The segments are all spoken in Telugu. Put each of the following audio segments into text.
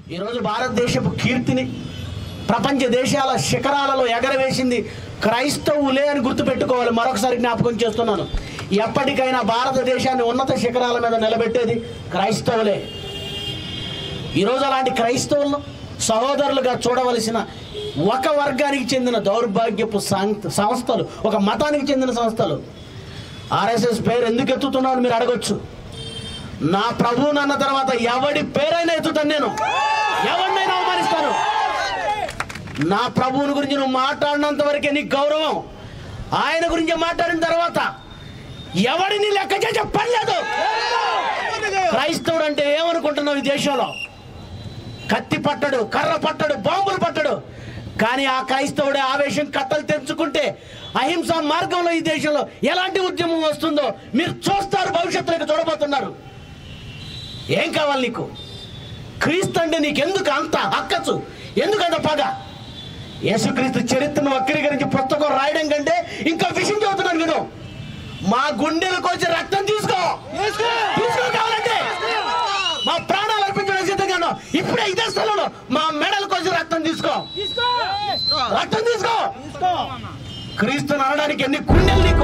ఈరోజు భారతదేశపు కీర్తిని ప్రపంచ దేశాల శిఖరాలలో ఎగరవేసింది క్రైస్తవులే అని గుర్తుపెట్టుకోవాలి మరొకసారి జ్ఞాపకం చేస్తున్నాను ఎప్పటికైనా భారతదేశాన్ని ఉన్నత శిఖరాల మీద నిలబెట్టేది క్రైస్తవులే ఈరోజు అలాంటి క్రైస్తవులను సహోదరులుగా చూడవలసిన ఒక వర్గానికి చెందిన దౌర్భాగ్యపు సం- సంస్థలు ఒక మతానికి చెందిన సంస్థలు ఆర్ఎస్ఎస్ పేరు ఎందుకు ఎత్తుతున్నావు మీరు అడగొచ్చు నా ప్రభువు అన్న తర్వాత ఎవడి పేరైనా ఎత్తుతాను నేను ఎవరినైనా అవమానిస్తాను నా ప్రభువుని గురించి నువ్వు మాట్లాడినంత వరకే నీకు గౌరవం ఆయన గురించి మాట్లాడిన తర్వాత ఎవడిని లెక్క చేసే పని లేదు క్రైస్తవుడు అంటే ఏమనుకుంటున్నావు ఈ దేశంలో కత్తి పట్టడు కర్ర పట్టడు బాంబులు పట్టడు కానీ ఆ క్రైస్తవుడే ఆవేశం కట్టలు తెంచుకుంటే అహింసా మార్గంలో ఈ దేశంలో ఎలాంటి ఉద్యమం వస్తుందో మీరు చూస్తారు భవిష్యత్తులోకి చూడబోతున్నారు ఏం కావాలి నీకు క్రీస్తు అంటే నీకెందుకు అంత అక్కచ్చు ఎందుకు అంత పగ యేసుక్రీస్తు చరిత్రను వక్రీకరించి పుస్తకం రాయడం కంటే ఇంకా విషయం చెబుతున్నాను నేను మా గుండెలకు వచ్చి రక్తం తీసుకో తీసుకో కావాలంటే మా ప్రాణాలు అర్పించడం సిద్ధంగాను ఇప్పుడే ఇదే స్థలంలో మా మెడలకు వచ్చి రక్తం తీసుకో రక్తం తీసుకో క్రీస్తుని అనడానికి ఎన్ని గుండెలు నీకు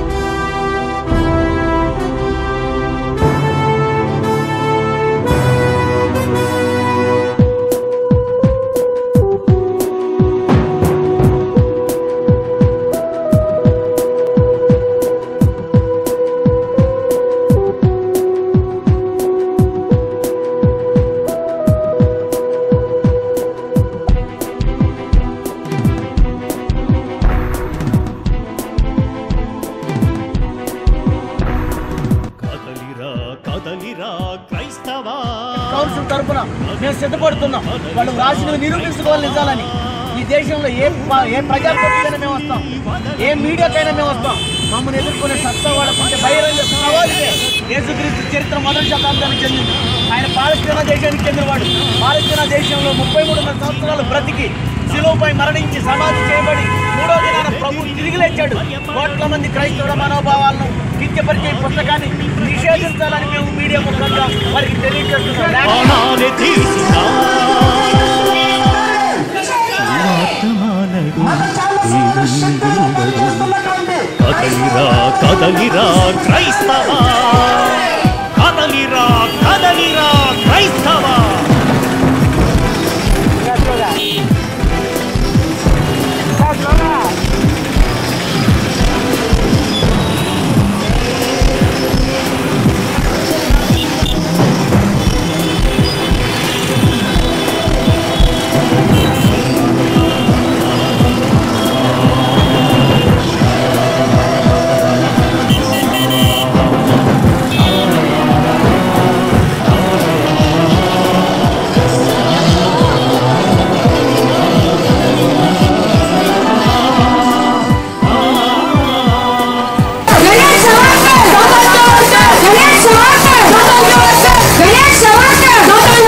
కదలిరా కదలిరా క్రైస్తవా కౌన్సిల్ తరపున మేము సిద్ధపడుతున్నాం వాళ్ళు రాసినవి నిరూపించుకోవాలి నిజాలని ఈ దేశంలో ఏ ప- ఏ ప్రజాప్రతికైనా మేము వస్తాం ఏ మీడియాకైనా మేము వస్తాం మమ్మల్ని ఎదుర్కొనే సత్తా వాళ్ళకుంటే బహిరంగ సవాలుదే యేసుక్రీస్తు చరిత్ర మొదటి శతాబ్దానికి చెందింది ఆయన పాలస్తీనా దేశానికి చెందినవాడు పాలస్తీనా దేశంలో ముప్పై మూడున్నర సంవత్సరాలు బ్రతికి శిలువపై మరణించి సమాధి చేయబడి మూడో దినాన ప్రభు తిరిగి లేచాడు కోట్ల మంది క్రైస్తవుల మనోభావాలను కించపరిచే ఈ పుస్తకాన్ని నిషేధించాలని మేము మీడియా ముఖంగా వారికి తెలియజేస్తున్నాం ప్రాణాలే తీసిన వర్తమానడు కదలిరా కదలిరా క్రైస్తవా కదలిరా కదలిరా క్రైస్తవా గణేష్ సవార్కర్ గణేష్ సవార్కర్ గణేష్ సవార్కర్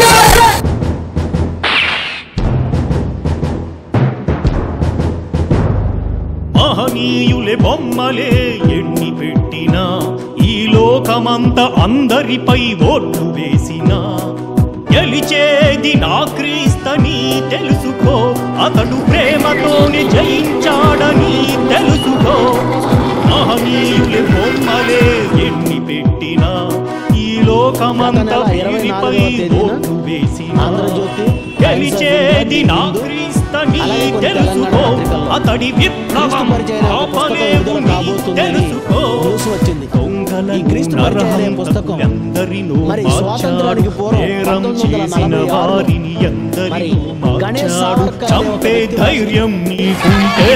మహనీయులే బొమ్మలే ఎన్ని పెట్టినా ఈ లోకమంత అందరిపై ఓట్లు వేసినా గెలిచేది నా క్రీస్తని తెలుసుకో అతడు ప్రేమతోని జయించాడని తెలుసుకో మహనీయులే బొమ్మలే ఎన్ని పెట్టినా ఈ లోకమంత గత నెల వీరిపై 24వ తేదీన ఓట్లు వేసినా ఆంధ్రజ్యోతి, గెలిచేది నా క్రీస్తని అలాగే కొన్ని తెలుసుకో తెలంగాణ పత్రికల్లో అతడి విప్లవం క్రీస్తు పరిచయం అనే ఒక పుస్తకం ఆపలేవు విడుదల నీ కాబోతుందని తెలుసుకో న్యూస్ వచ్చింది. దొంగలను ఈ క్రీస్తు పరిచయం అనే నరహంతకు పుస్తకం ఎందరినో మరి మార్చాడు. స్వాతంత్రానికి పూర్వం నేరం 1946 చేసిన వారిని మరి ఎందరినో గణేష్ మార్చాడు సావర్కర్ అనే ఒక చంపే వ్యక్తి ధైర్యం నీకుంటే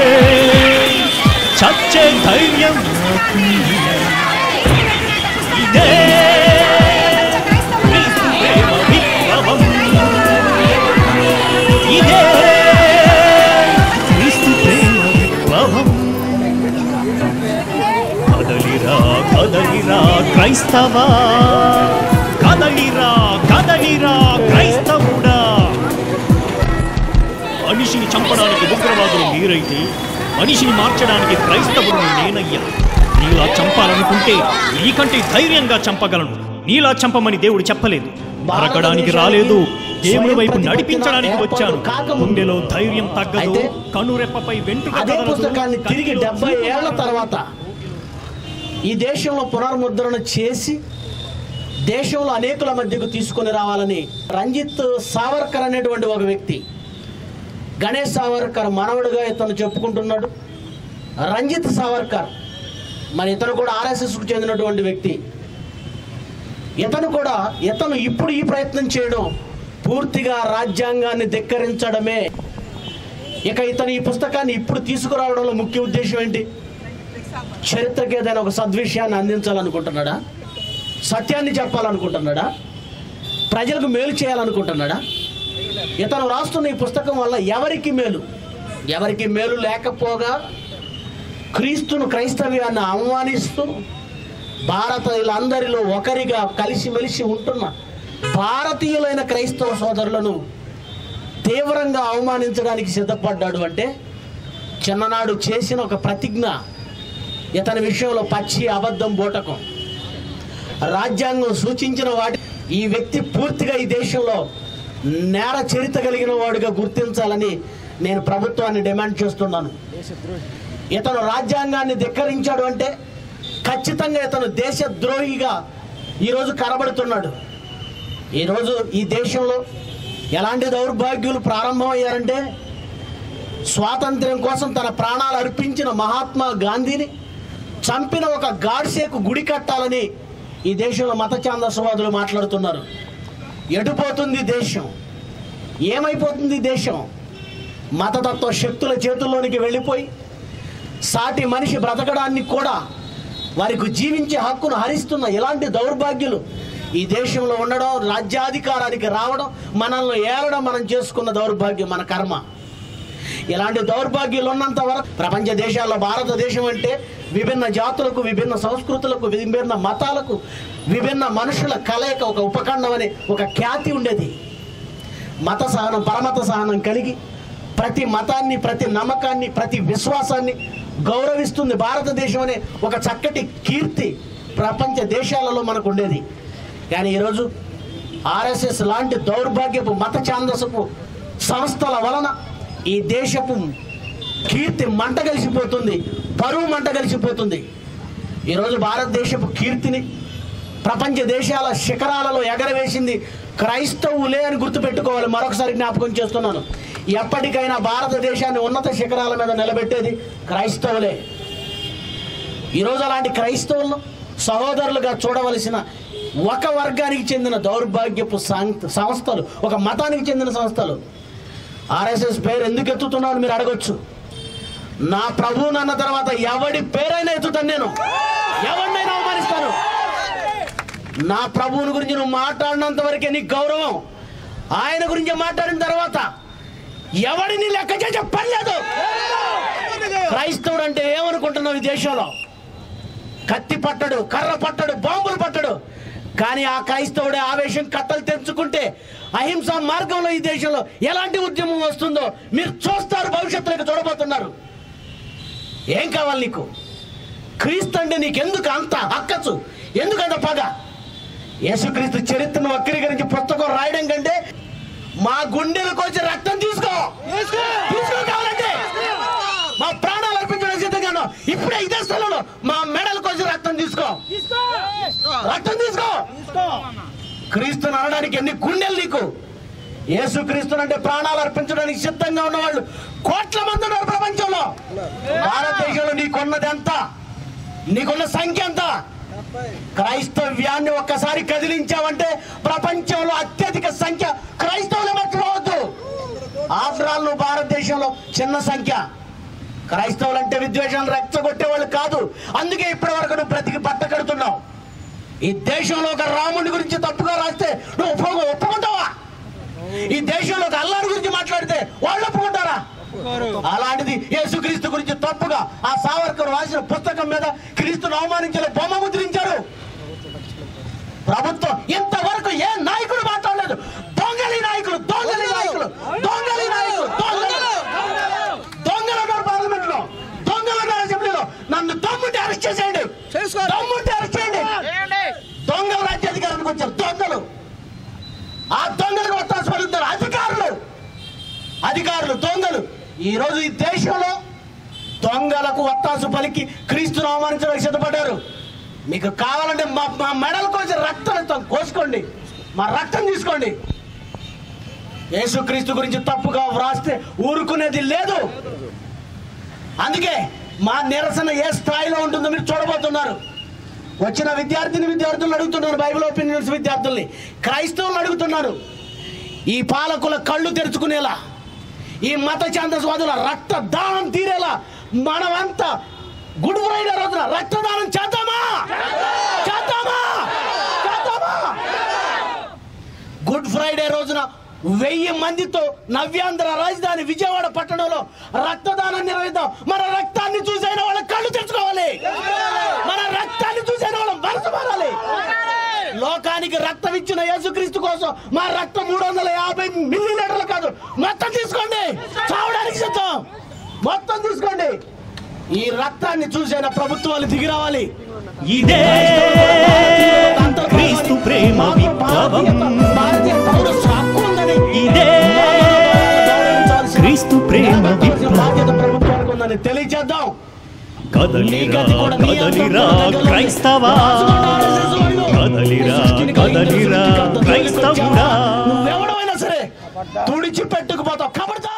చచ్చే ధైర్యం నాకుంది. ఇదే క్రీస్తు ప్రేమ విప్లవం ఇదే క్రీస్తు ప్రేమ విప్లవం కదలిరా కదలిరా క్రైస్తవా కదలిరా కదలిరా క్రైస్తవుడా మనిషిని చంపడానికి ఉగ్రవాదులు మీరైతే మనిషిని మార్చడానికి క్రైస్తవుడు నేనయ్యా నీలా చంపాలనుకుంటే నీకంటే ధైర్యంగా చంపగలను నీలా చంపమని దేవుడు చెప్పలేదు నరకడానికి భారతదేశానికి రాలేదు దేవుడి స్వయం వైపు ప్రతిపత్తిన నడిపించడానికి ఏర్పాటు వచ్చాను కాకముందు గుండెలో ధైర్యం తగ్గదు అయితే కనురెప్పపై వెంట్రుక అదే కదలదు, పుస్తకాన్ని తిరిగి కంటిలో డెబ్బై చూపు ఏళ్ల కదలదు. తర్వాత ఈ దేశంలో పునర్ముద్రణ చేసి దేశంలో అనేకుల మధ్యకు తీసుకొని రావాలని రంజిత్ సావర్కర్ అనేటువంటి ఒక వ్యక్తి గణేష్ సావర్కర్ మనవడుగా ఇతను చెప్పుకుంటున్నాడు రంజిత్ సావర్కర్ మరి ఇతను కూడా ఆర్ఎస్ఎస్కు చెందినటువంటి వ్యక్తి ఇతను కూడా ఇతను ఇప్పుడు ఈ ప్రయత్నం చేయడం పూర్తిగా రాజ్యాంగాన్ని ధిక్కరించడమే ఇక ఇతను ఈ పుస్తకాన్ని ఇప్పుడు తీసుకురావడంలో ముఖ్య ఉద్దేశం ఏంటి చరిత్రకి ఏదైనా ఒక సద్విషయాన్ని అందించాలనుకుంటున్నాడా సత్యాన్ని చెప్పాలనుకుంటున్నాడా ప్రజలకు మేలు చేయాలనుకుంటున్నాడా ఇతను రాస్తున్న ఈ పుస్తకం వల్ల ఎవరికి మేలు ఎవరికి మేలు లేకపోగా క్రీస్తును క్రైస్తవ్యాన్ని అవమానిస్తూ భారతీయులందరిలో ఒకరిగా కలిసిమెలిసి ఉంటున్న భారతీయులైన క్రైస్తవ సోదరులను తీవ్రంగా అవమానించడానికి సిద్ధపడ్డాడు అంటే చిన్ననాడు చేసిన ఒక ప్రతిజ్ఞ ఇతని విషయంలో పచ్చి అబద్ధం బోటకం రాజ్యాంగం సూచించిన వాటి ఈ వ్యక్తి పూర్తిగా ఈ దేశంలో నేర చరిత్ర కలిగిన వాడిగా గుర్తించాలని నేను ప్రభుత్వాన్ని డిమాండ్ చేస్తున్నాను ఇతను రాజ్యాంగాన్ని ధిక్కరించాడు అంటే ఖచ్చితంగా ఇతను దేశద్రోహిగా ఈరోజు కనబడుతున్నాడు ఈరోజు ఈ దేశంలో ఎలాంటి దౌర్భాగ్యులు ప్రారంభమయ్యారంటే స్వాతంత్ర్యం కోసం తన ప్రాణాలు అర్పించిన మహాత్మా గాంధీని చంపిన ఒక గాడ్సేకు గుడి కట్టాలని ఈ దేశంలో మత ఛాందసవాదులు మాట్లాడుతున్నారు ఎటుపోతుంది దేశం ఏమైపోతుంది దేశం మతతత్వ శక్తుల చేతుల్లోనికి వెళ్ళిపోయి సాటి మనిషి బ్రతకడాన్ని కూడా వారికి జీవించే హక్కును హరిస్తున్న ఇలాంటి దౌర్భాగ్యులు ఈ దేశంలో ఉండడం రాజ్యాధికారానికి రావడం మనల్ని ఏలడం మనం చేసుకున్న దౌర్భాగ్యం మన కర్మ ఇలాంటి దౌర్భాగ్యాలు ఉన్నంత వరకు ప్రపంచ దేశాల్లో భారతదేశం అంటే విభిన్న జాతులకు విభిన్న సంస్కృతులకు విభిన్న మతాలకు విభిన్న మనుషుల కలయిక ఒక ఉపఖండం అనే ఒక ఖ్యాతి ఉండేది మత సహనం పరమత సహనం కలిగి ప్రతి మతాన్ని ప్రతి నమ్మకాన్ని ప్రతి విశ్వాసాన్ని గౌరవిస్తుంది భారతదేశం అనే ఒక చక్కటి కీర్తి ప్రపంచ దేశాలలో మనకు ఉండేది కానీ ఈరోజు ఆర్ఎస్ఎస్ లాంటి దౌర్భాగ్యపు మత ఛాందసపు సంస్థల వలన ఈ దేశపు కీర్తి మంట కలిసిపోతుంది పరువు మంట కలిసిపోతుంది ఈరోజు భారతదేశపు కీర్తిని ప్రపంచ దేశాల శిఖరాలలో ఎగరవేసింది క్రైస్తవులే అని గుర్తుపెట్టుకోవాలి మరొకసారి జ్ఞాపకం చేస్తున్నాను ఎప్పటికైనా భారతదేశాన్ని ఉన్నత శిఖరాల మీద నిలబెట్టేది క్రైస్తవులే ఈరోజు అలాంటి క్రైస్తవులను సహోదరులుగా చూడవలసిన ఒక వర్గానికి చెందిన దౌర్భాగ్యపు సం- సంస్థలు ఒక మతానికి చెందిన సంస్థలు ఆర్ఎస్ఎస్ పేరు ఎందుకు ఎత్తుతున్నావు మీరు అడగొచ్చు నా ప్రభువు అన్న తర్వాత ఎవడి పేరైనా ఎత్తుతాను నేను ఎవరినైనా అవమానిస్తాను నా ప్రభువుని గురించి నువ్వు మాట్లాడినంత వరకే నీకు గౌరవం ఆయన గురించి మాట్లాడిన తర్వాత ఎవడిని లెక్క చేసే పని లేదు క్రైస్తవుడు అంటే ఏమనుకుంటున్నావు ఈ దేశంలో కత్తి పట్టడు కర్ర పట్టడు బాంబులు పట్టడు కానీ ఆ క్రైస్తవుడే ఆవేశం కట్టలు తెంచుకుంటే అహింస మార్గంలో ఈ దేశంలో ఎలాంటి ఉద్యమం వస్తుందో మీరు చూస్తారు భవిష్యత్తులోకి చూడబోతున్నారు ఏం కావాలి నీకు క్రీస్తు అంటే నీకెందుకు అంత అక్కచ్చు ఎందుకంత పగ యేసుక్రీస్తు చరిత్రను వక్రీకరించి పుస్తకం రాయడం కంటే మా గుండెలకు వచ్చి రక్తం తీసుకో తీసుకో కావాలంటే మా ప్రాణాలు అర్పించడం సిద్ధంగాను ఇప్పుడే ఇదే స్థలంలో మా మెడలకు వచ్చి రక్తం తీసుకో రక్తం తీసుకో క్రీస్తుని అనడానికి ఎన్ని గుండెలు నీకు యేసు అంటే ప్రాణాలు అర్పించడానికి సిద్ధంగా ఉన్నవాళ్ళు కోట్ల మంది ఉన్నారు ప్రపంచంలో భారతదేశంలో నీకున్నది ఎంత నీకున్న సంఖ్య ఎంత క్రైస్తవ్యాన్ని ఒక్కసారి కదిలించావంటే ప్రపంచంలో అత్యధిక సంఖ్య క్రైస్తవులు మర్చిపోవద్దు ఆఫ్టర్ ఆల్ నువ్వు భారతదేశంలో చిన్న సంఖ్య క్రైస్తవులు అంటే విద్వేషాలు రెచ్చగొట్టే వాళ్ళు కాదు అందుకే ఇప్పటి వరకు నువ్వు బ్రతికి పట్ట కడుతున్నావు ఈ దేశంలో ఒక రాముడి గురించి తప్పుగా రాస్తే నువ్వు ఒప్పుకో ఒప్పుకుంటావా ఈ దేశంలో ఒక అల్లాడి గురించి మాట్లాడితే వాళ్ళు ఒప్పుకుంటారా అలాంటిది యేసుక్రీస్తు గురించి తప్పుగా ఆ సావర్కర్ రాసిన పుస్తకం మీద క్రీస్తును అవమానించిన బొమ్మ ముద్రించారు ప్రభుత్వం ఇంతవరకు ఏ నాయకుడు మాట్లాడలేదు దొంగలి నాయకులు దొంగలి నాయకులు దొంగలి నాయకులు దొంగలు దొంగలు ఉన్నారు పార్లమెంట్ లో దొంగలు ఉన్నారు అసెంబ్లీలో నన్ను దమ్ముంటే అరెస్ట్ చేసేయండి దమ్ముంటే అరెస్ట్ చేయండి దొంగలు రాజ్యాధికారానికి వచ్చారు దొంగలు ఈరోజు ఈ దేశంలో దొంగలకు వత్తాసు పలికి క్రీస్తును అవమానించడానికి సిద్ధపడ్డారు మీకు కావాలంటే మా మా మెడల కోసం రక్తం ఇస్తాం కోసుకోండి మా రక్తం తీసుకోండి యేసుక్రీస్తు గురించి తప్పుగా వ్రాస్తే ఊరుకునేది లేదు అందుకే మా నిరసన ఏ స్థాయిలో ఉంటుందో మీరు చూడబోతున్నారు వచ్చిన విద్యార్థిని విద్యార్థులను అడుగుతున్నాను బైబిల్ ఒపీనియన్స్ విద్యార్థుల్ని క్రైస్తవులను అడుగుతున్నాను ఈ పాలకుల కళ్ళు తెరుచుకునేలా ఈ మత ఛాందస్వాదుల రక్తదానం తీరేలా మనమంతా గుడ్ ఫ్రైడే రోజున రక్తదానం చేద్దామా చేద్దామా చేద్దామా గుడ్ ఫ్రైడే రోజున వెయ్యి మందితో నవ్యాంధ్ర రాజధాని విజయవాడ పట్టణంలో రక్తదానం నిర్వహిద్దాం మన రక్తాన్ని చూసైన వాళ్ళ కళ్ళు తెచ్చుకోవాలి మన రక్తాన్ని చూసైన వాళ్ళ మనసు మారాలి లోకానికి రక్తం ఇచ్చిన యేసుక్రీస్తు కోసం మా రక్తం మూడు వందల యాభై మిల్లీ లీటర్లు కాదు మొత్తం తీసుకోండి చావడానికి సిద్ధం మొత్తం తీసుకోండి ఈ రక్తాన్ని చూసైన ప్రభుత్వాలు దిగి రావాలి ఇదే క్రీస్తు ప్రేమ విప్లవం భారతీయ పౌరస్వ హక్కు ఉందని ఇదే క్రీస్తు ప్రేమ విప్లవం బాధ్యత ప్రభుత్వానికి ఉందని తెలియజేద్దాం కదలిరా కదలిరా క్రైస్తవా కదలిరా కదలిరా క్రైస్తవుడా నువ్వెవడమైనా సరే తుడిచి పెట్టుకుపోతావు కబడతా